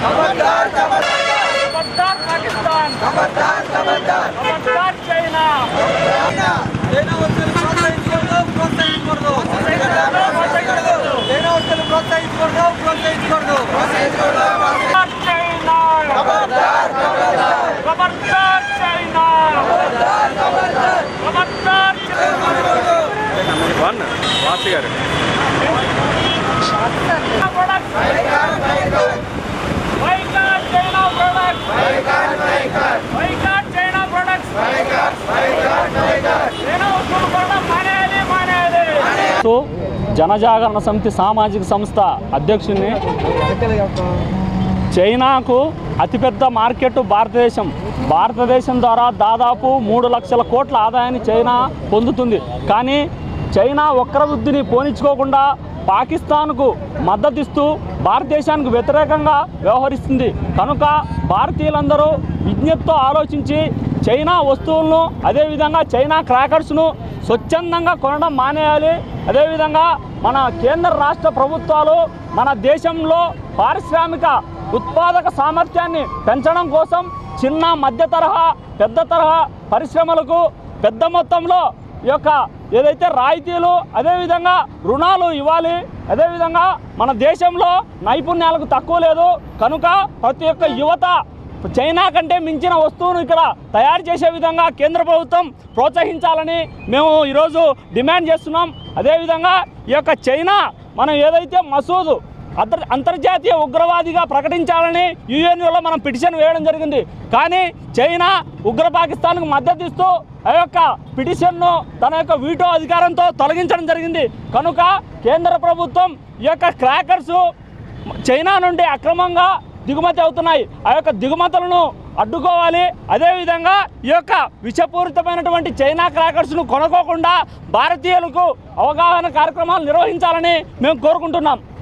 खबरदार पाकिस्तान खबरदार चीना చైనా వస్తువులు ప్రోత్సహించకూడదు ప్రోత్సహించకూడదు చైనా వస్తువులు ప్రోత్సహించకూడదు ప్రోత్సహించకూడదు చైనా ఖబర్దార్ చైనా ఖబర్దార్ వన్ వాసి గారు boycott China products boycott China products China వస్తువులు కొనడం మానేయాలి మానేయాలి తో జనజాగరణ సమితి సామాజిక సంస్థ అధ్యక్షుడిని చైనాకు అతిపెద్ద మార్కెట్ భారతదేశం భారతదేశం ద్వారా దాదాపు మూడు లక్షల కోట్ల ఆదాయాన్ని చైనా పొందుతుంది కానీ చైనా వక్రవృద్ధిని పోనించుకోకుండా పాకిస్తాన్కు మద్దతిస్తూ భారతదేశానికి వ్యతిరేకంగా వ్యవహరిస్తుంది కనుక భారతీయులందరూ విజ్ఞతతో ఆలోచించి చైనా వస్తువులను అదేవిధంగా చైనా క్రాకర్స్ను స్వచ్ఛందంగా కొనడం మానేయాలి అదేవిధంగా మన కేంద్ర రాష్ట్ర ప్రభుత్వాలు మన దేశంలో పారిశ్రామిక ఉత్పాదక సామర్థ్యాన్ని పెంచడం కోసం చిన్న మధ్య తరహా పెద్ద తరహా పరిశ్రమలకు పెద్ద మొత్తంలో ఈ యొక్క ఏదైతే రాయితీలు అదేవిధంగా రుణాలు ఇవ్వాలి అదేవిధంగా మన దేశంలో నైపుణ్యాలకు తక్కువ లేదు కనుక ప్రతి ఒక్క యువత చైనా కంటే మించిన వస్తువును ఇక్కడ తయారు చేసే విధంగా కేంద్ర ప్రభుత్వం ప్రోత్సహించాలని మేము ఈరోజు డిమాండ్ చేస్తున్నాం అదేవిధంగా ఈ యొక్క చైనా మనం ఏదైతే మసూదు అంతర్ అంతర్జాతీయ ఉగ్రవాదిగా ప్రకటించాలని యుఎన్ఓలో మనం పిటిషన్ వేయడం జరిగింది కానీ చైనా ఉగ్ర పాకిస్తాన్కు మద్దతు ఇస్తూ ఆ యొక్క పిటిషన్ను తన యొక్క వీటో అధికారంతో తొలగించడం జరిగింది కనుక కేంద్ర ప్రభుత్వం ఈ యొక్క క్రాకర్సు చైనా నుండి అక్రమంగా దిగుమతి అవుతున్నాయి ఆ యొక్క దిగుమతులను అడ్డుకోవాలి అదేవిధంగా ఈ యొక్క విషపూరితమైనటువంటి చైనా క్రాకర్స్ను కొనుక్కోకుండా భారతీయులకు అవగాహన కార్యక్రమాలు నిర్వహించాలని మేము కోరుకుంటున్నాం